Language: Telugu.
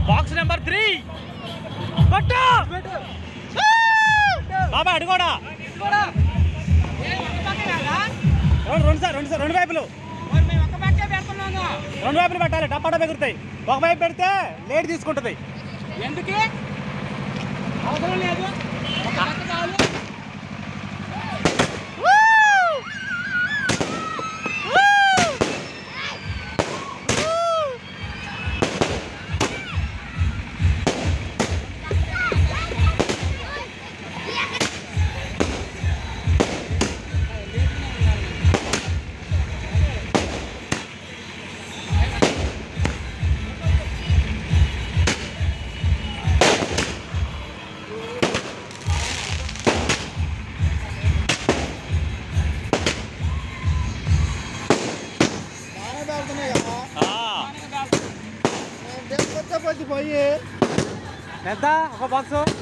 బాక్స్ నెంబర్ త్రీ పట్టు బాబా అడుగోడా రెండు రెండు సార్ రెండు సార్ రెండు వైపులు రెండు వైపులు పెట్టాలి డబ్బా డబ్బా ఎగురుతాయి ఒక వైపు పెడితే లేట్ తీసుకుంటుంది ఎందుకు అవసరం లేదు ఒక పక్క చాలు. బాగానే పెడుతున్నాయి కదా ఆ, నేను తీసుకొచ్చే పొద్దు పోయి ఎంత ఒక బాక్స్